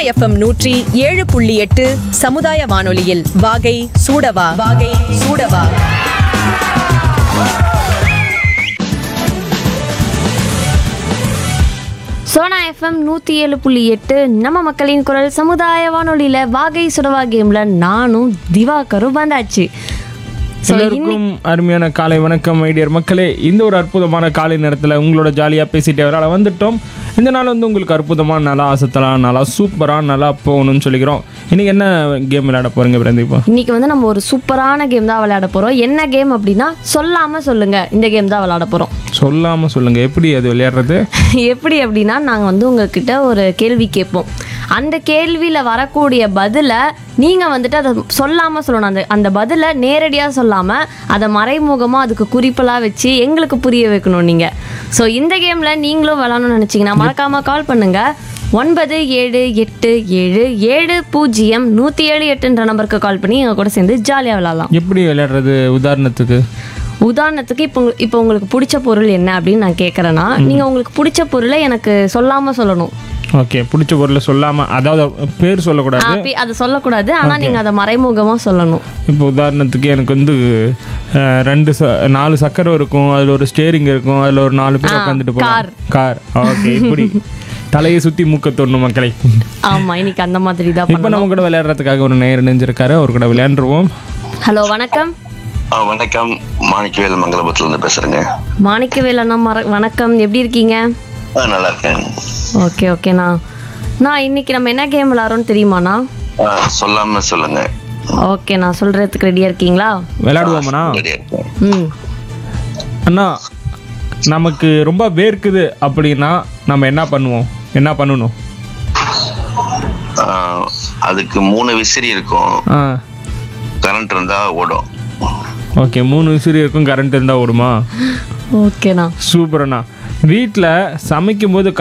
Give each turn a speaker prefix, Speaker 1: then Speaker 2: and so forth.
Speaker 1: FM நூற்றி ஏழு புள்ளி எட்டு சமுதாய வானொலியில் வாகை சூடவா வாகை சூடவா
Speaker 2: சோனா எஃப்எம் நூற்றி ஏழு புள்ளி எட்டு நம்ம மக்களின் குரல் சமுதாய வானொலியில் வாகை சுடவா கேமில் நானும் திவாகரும் வந்தாச்சு ஸோ
Speaker 3: எல்லோருக்கும் அருமையான காலை வணக்கம் ஐடியர் மக்களே இந்த ஒரு அற்புதமான காலை நேரத்தில் உங்களோட ஜாலியாக பேசிட்டு வரால வந்துட்டோம் இந்த நாள் வந்து உங்களுக்கு அற்புதமான நல்லா அசத்தலாம் நல்லா சூப்பராக நல்லா போகணும்னு சொல்லிக்கிறோம் இன்னைக்கு என்ன கேம் விளையாட போறீங்க பிரதீபா
Speaker 2: இன்னைக்கு வந்து நம்ம ஒரு சூப்பரான கேம் தான் விளையாட போகிறோம் என்ன கேம் அப்படின்னா சொல்லாமல் சொல்லுங்கள் இந்த கேம் தான் விளையாட போகிறோம்
Speaker 3: சொல்லாமல் சொல்லுங்க எப்படி அது விளையாடுறது
Speaker 2: எப்படி அப்படின்னா நாங்கள் வந்து உங்ககிட்ட ஒரு கேள்வி கேட்போம் அந்த கேள்வியில் வரக்கூடிய பதிலை நீங்கள் வந்துட்டு அதை சொல்லாமல் சொல்லணும் அந்த அந்த பதிலை நேரடியாக சொல்லாமல் அதை மறைமுகமாக அதுக்கு குறிப்பெல்லாம் வச்சு எங்களுக்கு புரிய வைக்கணும் நீங்கள் ஸோ இந்த கேமில் நீங்களும் விளாடணும்னு நினச்சிங்கன்னா மறக்காமல் கால் பண்ணுங்கள் ஒன்பது ஏழு எட்டு ஏழு ஏழு பூஜ்ஜியம் நூற்றி ஏழு எட்டுன்ற நம்பருக்கு கால் பண்ணி எங்கள் கூட சேர்ந்து ஜாலியாக விளாட்லாம்
Speaker 3: எப்படி விளையாடுறது உதாரணத்துக்கு
Speaker 2: உதாரணத்துக்கு இப்போ உங்க- இப்போ உங்களுக்கு பிடிச்ச பொருள் என்ன அப்படின்னு நான் கேட்குறேன்னா நீங்கள் உங்களுக்கு பிடிச்ச பொருளை எனக்கு சொல்லாமல் சொல்லணும்
Speaker 3: ஓகே பிடிச்ச பொருளை சொல்லாமல் அதாவது பேர் சொல்லக்கூடாது
Speaker 2: ஆ, பி- அதை சொல்லக்கூடாது ஆனால் நீங்கள் அதை மறைமுகமாக சொல்லணும்
Speaker 3: இப்போ உதாரணத்துக்கு எனக்கு வந்து அஹ், ரெண்டு ச நாலு சக்கரை இருக்கும் அதில் ஒரு ஸ்டேரிங் இருக்கும் அதில் ஒரு நாலு பேர் உட்காந்துட்டு போகலாம் கார் ஓகே இப்படி தலையை சுற்றி மூக்க தோணும் மக்களை
Speaker 2: ஆமாம் இன்னைக்கு அந்த மாதிரி தான்
Speaker 3: இப்போ நம்ம கூட விளையாடுறதுக்காக ஒரு நேர் இணைஞ்சிருக்காரு அவர் கூட விளையாண்டுருவோம்
Speaker 2: ஹலோ வணக்கம்
Speaker 4: ஆ, வணக்கம் மாணிக்கவேல் மங்களபுரத்துல இருந்து பேசுறேங்க
Speaker 2: மாணிக்கவேல் அண்ணா மர வணக்கம் எப்படி இருக்கீங்க
Speaker 4: ஆ, நல்லா இருக்கேன்
Speaker 2: ஓகே ஓகேண்ணா நான் இன்னைக்கு நம்ம என்ன கேம் விளாட்றோம்னு தெரியுமாண்ணா
Speaker 4: ஆ, சொல்லாம சொல்லுங்க
Speaker 2: ஓகே நான் சொல்கிறதுக்கு ரெடியாக இருக்கீங்களா
Speaker 3: விளையாடுவோம்ண்ணா
Speaker 4: ரெடியா இருக்கேன்
Speaker 2: ம்
Speaker 3: அண்ணா நமக்கு ரொம்ப வேர்க்குது அப்படின்னா நம்ம என்ன பண்ணுவோம் என்ன பண்ணணும்
Speaker 4: ஆ, அதுக்கு மூணு விசிறி இருக்கும்
Speaker 3: ஆ
Speaker 4: கரண்ட் இருந்தா ஓடும்
Speaker 3: ஓகே மூணு விசிறி இருக்கும் கரண்ட் இருந்தால் ஓடுமா
Speaker 2: ஓகேண்ணா
Speaker 3: சூப்பர்ண்ணா வீட்டில் சமைக்கும் போது